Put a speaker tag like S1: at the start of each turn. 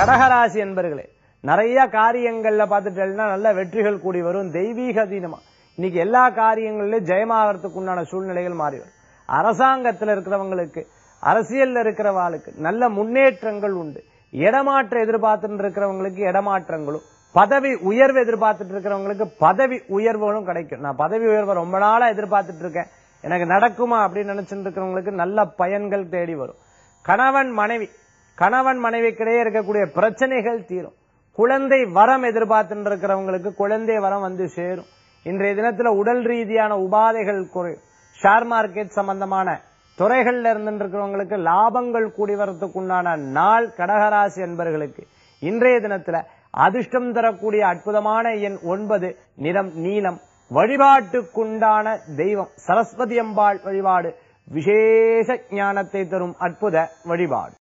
S1: கடகராசி என்பர்களே நிறைய காரியங்கள்ல பார்த்துட்டேன்னா நல்ல வெற்றிகள் கூடி வரும் தெய்வீக அதீனமா இன்னைக்கு எல்லா காரியங்களிலும் ஜெயமாகறதுக்கு உண்டான சூழ்நிலைகள் மாறி வரும் அரசாங்கத்துல இருக்கிறவங்களுக்கு அரசியல்ல இருக்கிறவாளுக்கு நல்ல முன்னேற்றங்கள் உண்டு இடமாற்றம் எதிர்பார்த்துட்டு இருக்கிறவங்களுக்கு இடமாற்றங்களும் பதவி உயர்வு எதிர்பார்த்துட்டு இருக்கிறவங்களுக்கு பதவி உயர்வுகளும் கிடைக்கும் நான் பதவி உயர்வை ரொம்ப நாளா எதிர்பார்த்துட்டு இருக்கேன் எனக்கு நடக்குமா அப்படின்னு நினைச்சிட்டு இருக்கிறவங்களுக்கு நல்ல பயன்கள் தேடி வரும் கணவன் மனைவி கணவன் மனைவிக்கிடையே இருக்கக்கூடிய பிரச்சனைகள் தீரும் குழந்தை வரம் எதிர்பார்த்துட்டு இருக்கிறவங்களுக்கு குழந்தை வரம் வந்து சேரும் இன்றைய தினத்துல உடல் ரீதியான உபாதைகள் குறையும் ஷேர் மார்க்கெட் சம்பந்தமான துறைகள்ல இருந்து இருக்கிறவங்களுக்கு லாபங்கள் கூடி வரத்துக்கு உண்டான நாள் கடகராசி என்பர்களுக்கு இன்றைய தினத்துல அதிர்ஷ்டம் தரக்கூடிய அற்புதமான எண் ஒன்பது நிறம் நீலம் வழிபாட்டுக்குண்டான தெய்வம் சரஸ்வதி அம்பாள் வழிபாடு விசேஷ ஞானத்தை தரும் அற்புத வழிபாடு